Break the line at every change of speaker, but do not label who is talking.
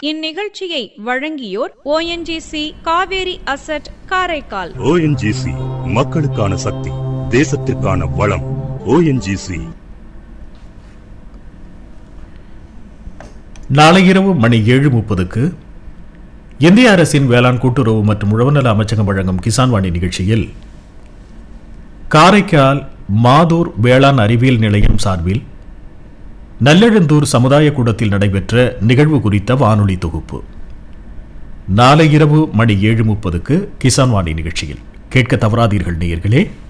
இந்நிகழ்ச்சியை வழங்கியோர் ONGC Cauvery asset Karaikal
ONGC மக்களுக்கான சக்தி தேசத்திற்கான வளம் ஓஎன்ஜிசி
நாளை இரவு மணி ஏழு முப்பதுக்கு இந்திய அரசின் வேளாண் கூட்டுறவு மற்றும் உழவுநல அமைச்சகம் வழங்கும் கிசான் வாணி நிகழ்ச்சியில் காரைக்கால் மாதூர் வேளாண் அறிவியல் நிலையம் சார்பில் நல்லெழுந்தூர் சமுதாய கூடத்தில் நடைபெற்ற நிகழ்வு குறித்த வானொலி தொகுப்பு நாளை இரவு மணி ஏழு முப்பதுக்கு கிசான் வாணி நிகழ்ச்சியில் கேட்க தவறாதீர்கள் நேயர்களே